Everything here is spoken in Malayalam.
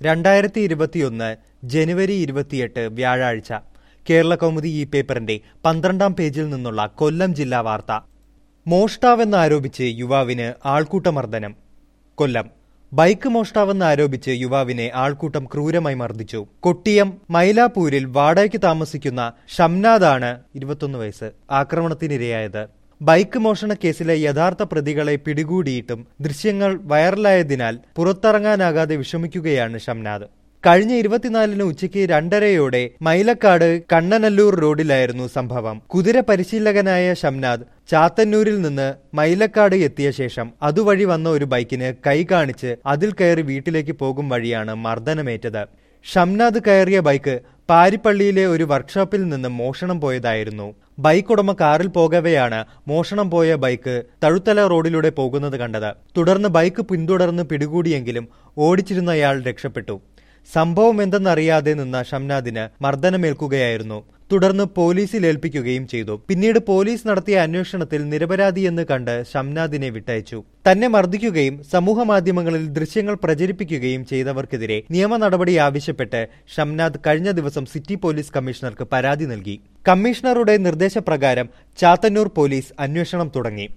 രണ്ടായിരത്തി ഇരുപത്തിയൊന്ന് ജനുവരി ഇരുപത്തിയെട്ട് വ്യാഴാഴ്ച കേരള കൗമുദി ഈ പേപ്പറിന്റെ പന്ത്രണ്ടാം പേജിൽ നിന്നുള്ള കൊല്ലം ജില്ലാ വാർത്ത മോഷ്ടാവെന്ന് ആരോപിച്ച് യുവാവിന് ആൾക്കൂട്ടമർദ്ദനം കൊല്ലം ബൈക്ക് മോഷ്ടാവെന്ന് ആരോപിച്ച് യുവാവിനെ ആൾക്കൂട്ടം ക്രൂരമായി മർദ്ദിച്ചു കൊട്ടിയം മൈലാപ്പൂരിൽ വാടകയ്ക്ക് താമസിക്കുന്ന ഷംനാദാണ് ഇരുപത്തൊന്ന് വയസ്സ് ആക്രമണത്തിനിരയായത് ബൈക്ക് മോഷണ കേസിലെ യഥാർത്ഥ പ്രതികളെ പിടികൂടിയിട്ടും ദൃശ്യങ്ങൾ വൈറലായതിനാൽ പുറത്തിറങ്ങാനാകാതെ വിഷമിക്കുകയാണ് ഷംനാദ് കഴിഞ്ഞ ഇരുപത്തിനാലിന് ഉച്ചയ്ക്ക് രണ്ടരയോടെ മൈലക്കാട് കണ്ണനല്ലൂർ റോഡിലായിരുന്നു സംഭവം കുതിര പരിശീലകനായ ഷംനാദ് ചാത്തന്നൂരിൽ നിന്ന് മൈലക്കാട് എത്തിയ ശേഷം അതുവഴി വന്ന ഒരു ബൈക്കിന് കൈ കാണിച്ച് അതിൽ കയറി വീട്ടിലേക്ക് പോകും വഴിയാണ് മർദ്ദനമേറ്റത് ഷംനാദ് കയറിയ ബൈക്ക് പാരിപ്പള്ളിയിലെ ഒരു വർക്ക്ഷോപ്പിൽ നിന്ന് മോഷണം പോയതായിരുന്നു ബൈക്ക് ഉടമ കാറിൽ പോകവെയാണ് മോഷണം പോയ ബൈക്ക് തഴുത്തല റോഡിലൂടെ പോകുന്നത് കണ്ടത് തുടർന്ന് ബൈക്ക് പിന്തുടർന്ന് പിടികൂടിയെങ്കിലും ഓടിച്ചിരുന്നയാൾ രക്ഷപ്പെട്ടു സംഭവം എന്തെന്നറിയാതെ നിന്ന ഷംനാദിന് മർദ്ദനമേൽക്കുകയായിരുന്നു തുടർന്ന് പോലീസിൽ ഏൽപ്പിക്കുകയും ചെയ്തു പിന്നീട് പോലീസ് നടത്തിയ അന്വേഷണത്തിൽ നിരപരാധിയെന്ന് കണ്ട് ഷംനാദിനെ വിട്ടയച്ചു തന്നെ മർദ്ദിക്കുകയും സമൂഹ മാധ്യമങ്ങളിൽ ദൃശ്യങ്ങൾ പ്രചരിപ്പിക്കുകയും ചെയ്തവർക്കെതിരെ നിയമ നടപടി ആവശ്യപ്പെട്ട് ഷംനാദ് കഴിഞ്ഞ ദിവസം സിറ്റി പോലീസ് കമ്മീഷണർക്ക് പരാതി നൽകി കമ്മീഷണറുടെ നിർദ്ദേശപ്രകാരം ചാത്തന്നൂർ പോലീസ് അന്വേഷണം തുടങ്ങി